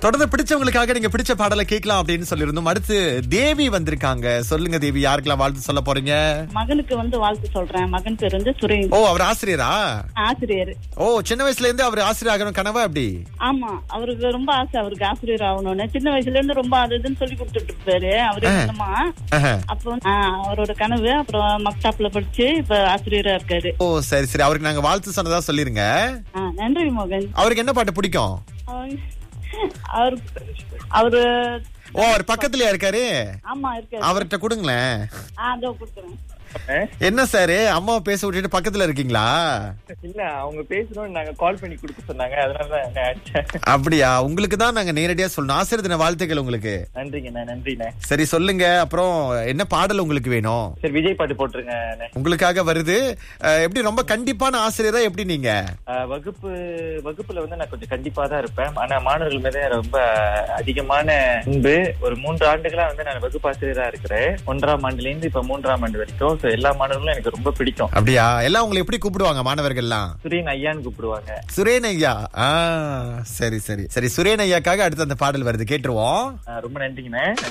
தொடர்ந்து பிடிச்சவங்களுக்காக நீங்க பிடிச்ச பாடலை கேட்கலாம் அப்படின்னு சொல்லியிருந்தோம் அடுத்து தேவி வந்திருக்காங்க சொல்லுங்க தேவி யாருக்கெல்லாம் வாழ்த்து சொல்ல போறீங்க மகனுக்கு வந்து வாழ்த்து சொல்றேன் மகன் பேர் வந்து சுரேன் ஓ அவர் ஆசிரியரா ஆசிரியர் ஓ சின்ன வயசுல இருந்து அவர் ஆசிரியர் ஆகணும் கனவா அப்படி ஆமா அவருக்கு ரொம்ப ஆசை அவருக்கு ஆசிரியர் ஆகணும்னு சின்ன வயசுல இருந்து ரொம்ப அது இதுன்னு சொல்லி கொடுத்துட்டு இருப்பாரு அவரு என்னமா ஆஹா. அப்போ ஆ, அவரோட கனவு அப்புறம் மக்டாப்ல படிச்சு இப்ப ஆசிரியரா இருக்காரு ஓ சரி சரி அவருக்கு நாங்க வாழ்த்து சொன்னதா சொல்லிருங்க ஆ, நன்றி மோகன் அவருக்கு என்ன பாட்டு பிடிக்கும் அவர் அவரு அவரு ஓ அவர் பக்கத்துலயா இருக்காரு ஆமா இருக்காரு அவர்கிட்ட கொடுங்களேன் ஆ அதோ கொடுக்குறேன் என்ன சாரு அம்மாவை பேச விட்டுட்டு பக்கத்துல இருக்கீங்களா இல்ல அவங்க பேசணும் நாங்க கால் பண்ணி கொடுக்க சொன்னாங்க அதனாலதான் நான் அடிச்சேன். அப்படியா உங்களுக்கு தான் நாங்க நேரடியா சொல்லணும் ஆசிரியர் தின வாழ்த்துக்கள் உங்களுக்கு நன்றிங்கண்ணே நன்றிண்ணே சரி சொல்லுங்க அப்புறம் என்ன பாடல் உங்களுக்கு வேணும் சரி விஜய் பாட்டு போட்டுருங்க அண்ணே. உங்களுக்காக வருது அஹ், எப்படி ரொம்ப கண்டிப்பான ஆசிரியரா எப்படி நீங்க ஆஹ் வகுப்பு வகுப்புல வந்து நான் கொஞ்சம் கண்டிப்பா தான் இருப்பேன் ஆனா மாணவர்கள் மீது ரொம்ப அதிகமான அன்பு ஒரு மூன்று ஆண்டுகளா வந்து நான் வகுப்பாசிரியரா இருக்கிறேன் ஒன்றாம் ஆண்டுல இருந்து இப்ப மூன்றாம் ஆண்டு வரைக்கும் So எல்லா மாணவர்களும் எனக்கு ரொம்ப பிடிக்கும் அப்படியா எல்லாம் உங்களை எப்படி கூப்பிடுவாங்க மாணவர்கள்லாம் சுரீன் ஐயான்னு கூப்பிடுவாங்க சுரேன் ஐயா ஆ சரி சரி சரி சுரேன் ஐயாக்காக அடுத்து அந்த பாடல் வருது கேட்டுருவோம் ஆஹ் ரொம்ப நன்றிங்கண்ணே